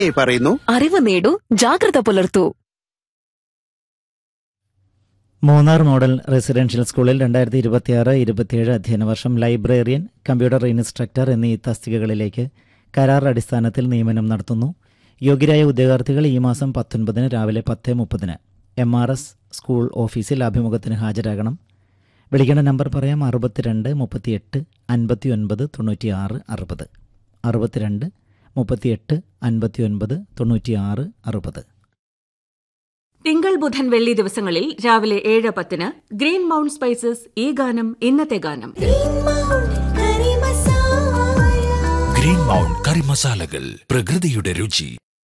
പറയുന്നു അറിവ് നേടൂ ജാഗ്രത പുലർത്തൂ മൂന്നാർ മോഡൽ റെസിഡൻഷ്യൽ സ്കൂളിൽ രണ്ടായിരത്തി ഇരുപത്തിയാറ് ഇരുപത്തിയേഴ് അധ്യയന വർഷം ലൈബ്രറിയൻ കമ്പ്യൂട്ടർ ഇൻസ്ട്രക്ടർ എന്നീ തസ്തികകളിലേക്ക് കരാർ അടിസ്ഥാനത്തിൽ നിയമനം നടത്തുന്നു യോഗ്യരായ ഉദ്യോഗാർത്ഥികൾ ഈ മാസം പത്തൊൻപതിന് രാവിലെ പത്ത് മുപ്പതിന് എം ആർ എസ് സ്കൂൾ ഓഫീസിൽ അഭിമുഖത്തിന് ഹാജരാകണം വിളിക്കേണ്ട നമ്പർ പറയാം അറുപത്തിരണ്ട് മുപ്പത്തിയെട്ട് അൻപത്തി ഒൻപത് തൊണ്ണൂറ്റിയാറ് അറുപത് അറുപത്തിരണ്ട് മുപ്പത്തിയെട്ട് അൻപത്തി ഒൻപത് തൊണ്ണൂറ്റിയാറ് അറുപത് തിങ്കൾ ബുധൻ വെള്ളി ദിവസങ്ങളിൽ രാവിലെ ഏഴ് പത്തിന് ഗ്രീൻ മൗണ്ട് സ്പൈസസ് ഈ ഗാനം ഇന്നത്തെ ഗാനം ഗ്രീൻ മൗണ്ട് കറി മസാലകൾ പ്രകൃതിയുടെ രുചി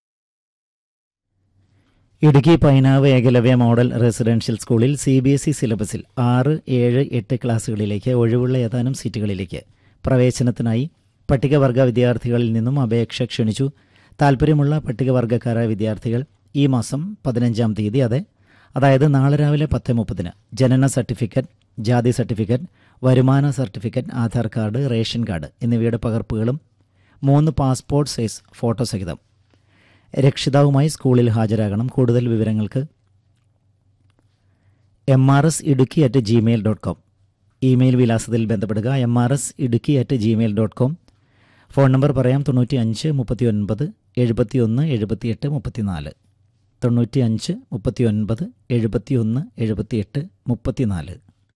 ഇടുക്കി പൈനാവ് ഏകലവ്യ മോഡൽ റെസിഡൻഷ്യൽ സ്കൂളിൽ സി ബി എസ് ഇ സിലബസിൽ ആറ് ഏഴ് എട്ട് ക്ലാസ്സുകളിലേക്ക് ഒഴിവുള്ള ഏതാനും സീറ്റുകളിലേക്ക് പ്രവേശനത്തിനായി പട്ടികവർഗ വിദ്യാർത്ഥികളിൽ നിന്നും അപേക്ഷ ക്ഷണിച്ചു താൽപ്പര്യമുള്ള പട്ടികവർഗക്കാരായ വിദ്യാർത്ഥികൾ ഈ മാസം പതിനഞ്ചാം തീയതി അതെ അതായത് നാളെ രാവിലെ പത്ത് മുപ്പതിന് ജനന സർട്ടിഫിക്കറ്റ് ജാതി സർട്ടിഫിക്കറ്റ് വരുമാന certificate Aadhaar card ration card എന്നിവയുടെ പകർപ്പുകളും മൂന്ന് പാസ്പോർട്ട് സൈസ് ഫോട്ടോ സഹിതം രക്ഷിതാവുമായി സ്കൂളിൽ ഹാജരാകണം കൂടുതൽ വിവരങ്ങൾക്ക് M R S Idukki at Gmail dot com email വിലാസത്തിൽ ബന്ധപ്പെടുക M R S Idukki at Gmail dot com phone number പറയാം തൊണ്ണൂറ്റി അഞ്ച് മുപ്പത്തി ഒൻപത് എഴുപത്തി ഒന്ന് എഴുപത്തിയെട്ട് മുപ്പത്തിനാല് തൊണ്ണൂറ്റി അഞ്ച് മുപ്പത്തി ഒൻപത് എഴുപത്തി ഒന്ന് എഴുപത്തിയെട്ട് മുപ്പത്തിനാല്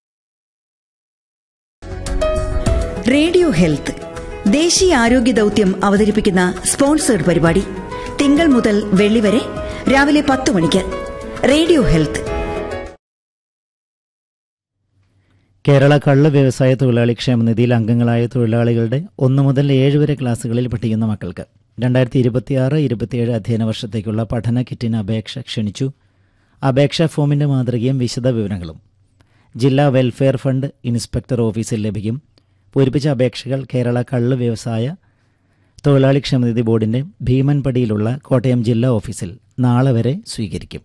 റേഡിയോ ഹെൽത്ത് ദേശീയ ആരോഗ്യ ദൗത്യം അവതരിപ്പിക്കുന്ന സ്പോൺസേഡ് പരിപാടി തിങ്കൾ മുതൽ വെള്ളി വരെ രാവിലെ പത്ത് മണിക്ക് റേഡിയോ ഹെൽത്ത് കേരള കള്ള് വ്യവസായ തൊഴിലാളി ക്ഷേമനിധിയിൽ അംഗങ്ങളായ തൊഴിലാളികളുടെ ഒന്നു മുതൽ ഏഴ് വരെ ക്ലാസ്സുകളിൽ പഠിക്കുന്ന മക്കൾക്ക് രണ്ടായിരത്തി ഇരുപത്തിയാറ് ഇരുപത്തിയേഴ് അധ്യയന വർഷത്തേക്കുള്ള പഠന കിറ്റിന് അപേക്ഷ ക്ഷണിച്ചു അപേക്ഷാ ഫോമിന്റെ മാതൃകയും വിശദ വിവരങ്ങളും ജില്ലാ വെൽഫെയർ ഫണ്ട് ഇൻസ്പെക്ടർ ഓഫീസിൽ ലഭിക്കും പൂരിപ്പിച്ച അപേക്ഷകൾ കേരള കള്ള് വ്യവസായ തൊഴിലാളി ക്ഷേമനിധി ബോർഡിന്റെ ഭീമൻപടിയിലുള്ള കോട്ടയം ജില്ലാ ഓഫീസിൽ നാളെ വരെ സ്വീകരിക്കും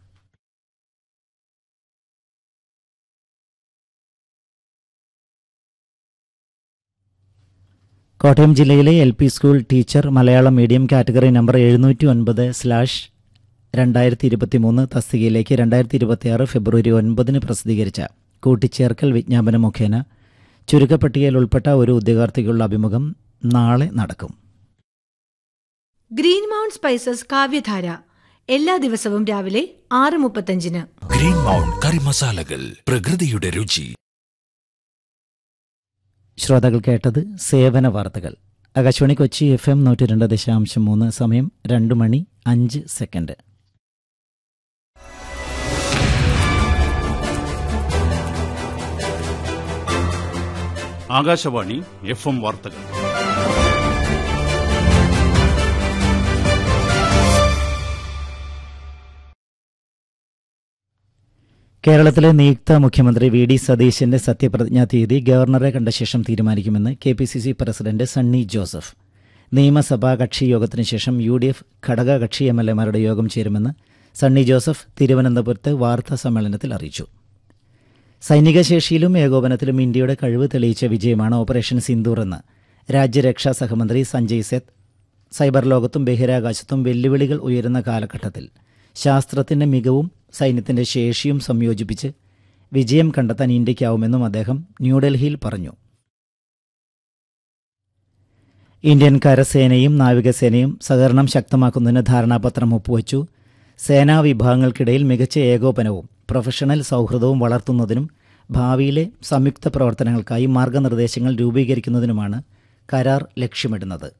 കോട്ടയം ജില്ലയിലെ L P school teacher Malayalam medium category number എഴുന്നൂറ്റി ഒൻപത് സ്ലാഷ് രണ്ടായിരത്തി ഇരുപത്തി മൂന്ന് തസ്തികയിലേക്ക് രണ്ടായിരത്തി ഇരുപത്തിയാറ് ഫെബ്രുവരി ഒൻപതിന് പ്രസിദ്ധീകരിച്ച കൂട്ടിച്ചേർക്കൽ വിജ്ഞാപനം മുഖേന ചുരുക്കപ്പട്ടികയിൽ ഉൾപ്പെട്ട ഒരു ഉദ്യോഗാർത്ഥിക്കുള്ള അഭിമുഖം നാളെ നടക്കും ഗ്രീൻ മൗണ്ട് സ്പൈസസ് കാവ്യധാര എല്ലാ ദിവസവും രാവിലെ ആറ് മുപ്പത്തഞ്ചിന് ഗ്രീൻ മൗണ്ട് കറി മസാലകൾ പ്രകൃതിയുടെ രുചി ശ്രോതാക്കൾ കേട്ടത് സേവന വാർത്തകൾ ആകാശവാണി കൊച്ചി എഫ് എം നൂറ്റി രണ്ട് ദശാംശം മൂന്ന് സമയം രണ്ട് മണി അഞ്ച് സെക്കൻഡ് ആകാശവാണി എഫ് എം വാർത്തകൾ കേരളത്തിലെ നിയുക്ത മുഖ്യമന്ത്രി വി ഡി സതീശന്റെ സത്യപ്രതിജ്ഞാ തീയതി ഗവർണറെ കണ്ട ശേഷം തീരുമാനിക്കുമെന്ന് K P C C president Sunny Joseph നിയമസഭാ കക്ഷി യോഗത്തിന് ശേഷം യു ഡി എഫ് ഘടക കക്ഷി എം എൽ എമാരുടെ യോഗം ചേരുമെന്ന് സണ്ണി ജോസഫ് തിരുവനന്തപുരത്ത് വാർത്താ സമ്മേളനത്തിൽ അറിയിച്ചു സൈനിക ശേഷിയിലും ഏകോപനത്തിലും ഇന്ത്യയുടെ കഴിവ് തെളിയിച്ച വിജയമാണ് ഓപ്പറേഷൻ സിന്ദൂർ എന്ന് രാജ്യരക്ഷാ സഹമന്ത്രി സഞ്ജയ് സെത്ത് സൈബർ ലോകത്തും ബഹിരാകാശത്തും വെല്ലുവിളികൾ ഉയരുന്ന കാലഘട്ടത്തിൽ ശാസ്ത്രത്തിന്റെ മികവും സൈന്യത്തിന്റെ ശേഷിയും സംയോജിപ്പിച്ച് വിജയം കണ്ടെത്താൻ ഇന്ത്യയ്ക്കാവുമെന്നും അദ്ദേഹം ന്യൂഡൽഹിയിൽ പറഞ്ഞു ഇന്ത്യൻ കരസേനയും നാവികസേനയും സഹകരണം ശക്തമാക്കുന്നതിന് ധാരണാപത്രം ഒപ്പുവച്ചു സേനാ വിഭാഗങ്ങൾക്കിടയിൽ മികച്ച ഏകോപനവും പ്രൊഫഷണൽ സൗഹൃദവും വളർത്തുന്നതിനും ഭാവിയിലെ സംയുക്ത പ്രവർത്തനങ്ങൾക്കായി മാർഗനിർദ്ദേശങ്ങൾ രൂപീകരിക്കുന്നതിനുമാണ് കരാർ ലക്ഷ്യമിടുന്നത്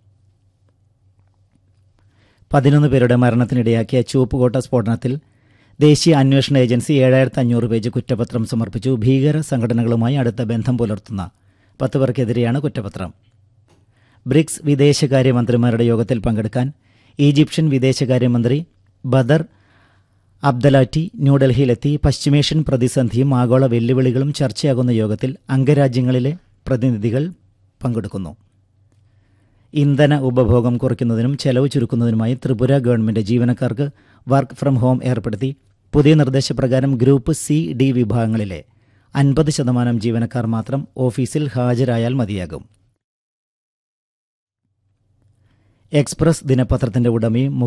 പതിനൊന്ന് പേരുടെ മരണത്തിനിടയാക്കിയ ചുവപ്പുകോട്ട സ്ഫോടനത്തിൽ ദേശീയ അന്വേഷണ ഏജൻസി ഏഴായിരത്തി അഞ്ഞൂറ് പേജ് കുറ്റപത്രം സമർപ്പിച്ചു ഭീകര സംഘടനകളുമായി അടുത്ത ബന്ധം പുലർത്തുന്ന പത്ത് പേർക്കെതിരെയാണ് കുറ്റപത്രം ബ്രിക്സ് വിദേശകാര്യമന്ത്രിമാരുടെ യോഗത്തിൽ പങ്കെടുക്കാൻ ഈജിപ്ഷ്യൻ വിദേശകാര്യമന്ത്രി ബദർ അബ്ദലാറ്റി ന്യൂഡൽഹിയിലെത്തി പശ്ചിമേഷ്യൻ പ്രതിസന്ധിയും ആഗോള വെല്ലുവിളികളും ചർച്ചയാകുന്ന യോഗത്തിൽ അംഗരാജ്യങ്ങളിലെ പ്രതിനിധികൾ പങ്കെടുക്കുന്നു ഇന്ധന ഉപഭോഗം കുറയ്ക്കുന്നതിനും ചെലവ് ചുരുക്കുന്നതിനുമായി ത്രിപുര ഗവൺമെന്റ് ജീവനക്കാർക്ക് വർക്ക് ഫ്രം ഹോം ഏർപ്പെടുത്തി പുതിയ നിർദ്ദേശപ്രകാരം ഗ്രൂപ്പ് സി ഡി വിഭാഗങ്ങളിലെ അൻപത് ശതമാനം ജീവനക്കാർ മാത്രം ഓഫീസിൽ ഹാജരായാൽ മതിയാകും എക്സ്പ്രസ് ദിനപത്രത്തിന്റെ ഉടമയും